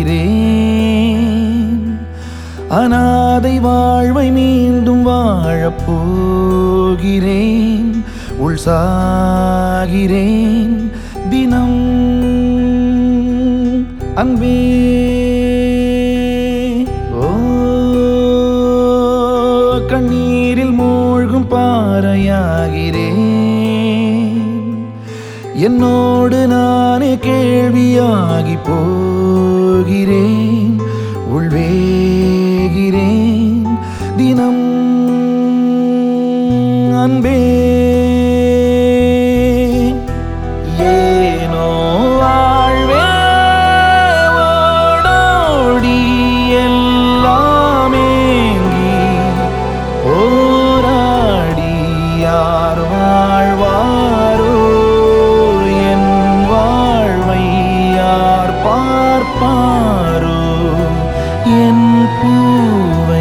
வாழ்கிறேன் அனாதை வாழ்வை மீண்டும் வாழப் போகிறேன் உள்சாகிறேன் தினம் அன்பே ஓ கண்ணீரில் மூழ்கும் பாறையாகிறேன் என்னோடு நானே கேள்வியாகி போகிறேன் உள்வேகிறேன் தினம் அன்பே ஏனோ வாழ்வே ஓடோடி எல்லாமேங்கி போராடி யார் வாழ்வாரோ என் வாழ்வை யார் பார்ப்பாரோ என் பூவை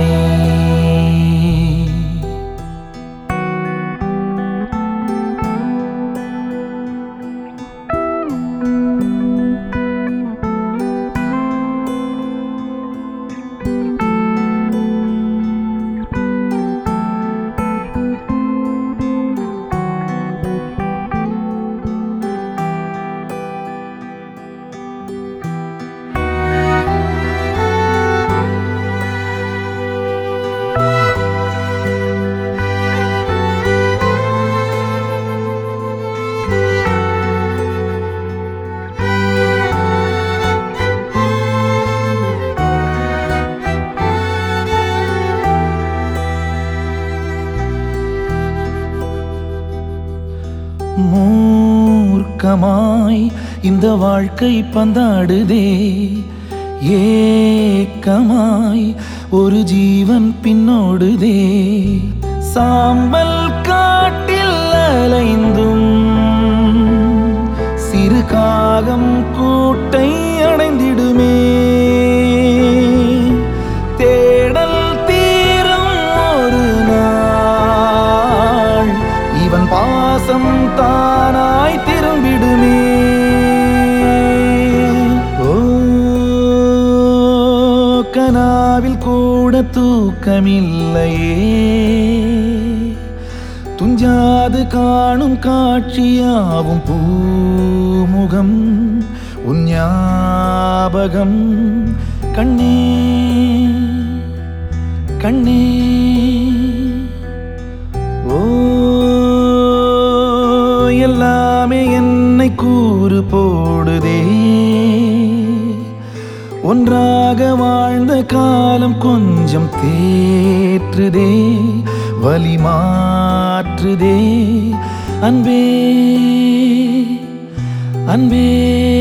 மூர்க்கமாய் இந்த வாழ்க்கை பந்தாடுதே ஏக்கமாய் ஒரு ஜீவன் பின்னோடுதே சாம்பல் காட்டில் அலைந்தும் சிறு காகம் கூட்டை அடைந்திடுமே தேடல் தீரும் ஒரு நாள் இவன் பாசம் தானாய் திரும்பிடுமே ஓ கனாவில் கூட தூக்கமில்லையே துஞ்சாது காணும் காட்சியாவும் பூமுகம் உன் ஞாபகம் கண்ணே கண்ணே ஓ எல்லாமே என்னை கூறு போடுதே ஒன்றாக வாழ்ந்த காலம் கொஞ்சம் தேற்றுதே வலி மாற்றுதே அன்பே அன்பே